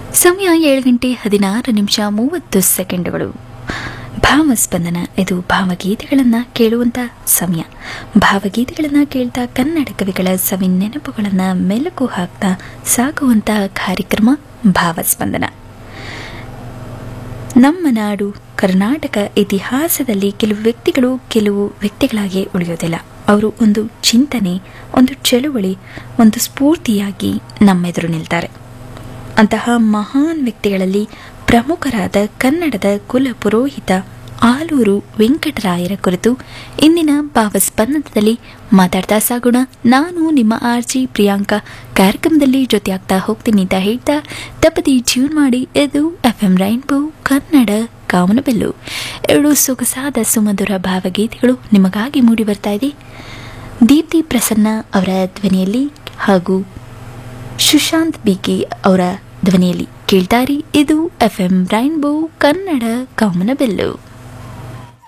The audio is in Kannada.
ಸಮಯ ಏಳು ಗಂಟೆ ಹದಿನಾರು ನಿಮಿಷ ಮೂವತ್ತು ಸೆಕೆಂಡುಗಳು ಭಾವಸ್ಪಂದನ ಇದು ಭಾವಗೀತೆಗಳನ್ನು ಕೇಳುವಂಥ ಸಮಯ ಭಾವಗೀತೆಗಳನ್ನು ಕೇಳ್ತಾ ಕನ್ನಡ ಕವಿಗಳ ಸವಿ ನೆನಪುಗಳನ್ನು ಮೆಲುಕು ಹಾಕ್ತಾ ಸಾಗುವಂಥ ಕಾರ್ಯಕ್ರಮ ಭಾವಸ್ಪಂದನ ನಮ್ಮ ನಾಡು ಕರ್ನಾಟಕ ಇತಿಹಾಸದಲ್ಲಿ ಕೆಲವು ವ್ಯಕ್ತಿಗಳು ಕೆಲವು ವ್ಯಕ್ತಿಗಳಾಗಿ ಉಳಿಯೋದಿಲ್ಲ ಅವರು ಒಂದು ಚಿಂತನೆ ಒಂದು ಚಳುವಳಿ ಒಂದು ಸ್ಫೂರ್ತಿಯಾಗಿ ನಮ್ಮೆದುರು ನಿಲ್ತಾರೆ ಅಂತಹ ಮಹಾನ್ ವ್ಯಕ್ತಿಗಳಲ್ಲಿ ಪ್ರಮುಖರಾದ ಕನ್ನಡದ ಕುಲ ಪುರೋಹಿತ ಆಲೂರು ವೆಂಕಟರಾಯರ ಕುರಿತು ಇಂದಿನ ಭಾವಸ್ಪಂದನದಲ್ಲಿ ಮಾತಾಡ್ತಾ ಸಾಗೋಣ ನಾನು ನಿಮ್ಮ ಆರ್ಜಿ ಪ್ರಿಯಾಂಕಾ ಕಾರ್ಯಕ್ರಮದಲ್ಲಿ ಜೊತೆಯಾಗ್ತಾ ಹೋಗ್ತೀನಿ ಅಂತ ಹೇಳ್ತಾ ತಪ್ಪದಿ ಟ್ಯೂನ್ ಮಾಡಿ ಇದು ಎಫ್ ಎಂ ರೈನ್ಬೋ ಕನ್ನಡ ಕಾಮನಬೆಲ್ಲು ಎರಡು ಸೊಗಸಾದ ಸುಮಧುರ ಭಾವಗೀತೆಗಳು ನಿಮಗಾಗಿ ಮೂಡಿ ಬರ್ತಾ ಇದೆ ದೀಪ್ತಿ ಪ್ರಸನ್ನ ಅವರ ಧ್ವನಿಯಲ್ಲಿ ಹಾಗೂ ಸುಶಾಂತ್ ಬಿಕೆ ಅವರ ಧ್ವನಿಯಲ್ಲಿ ಕೇಳ್ತಾರಿ ಇದು ಎಫ್ ಎಂ ರೈನ್ಬೋ ಕನ್ನಡ ಕಾಮನಬೆಲ್ಲು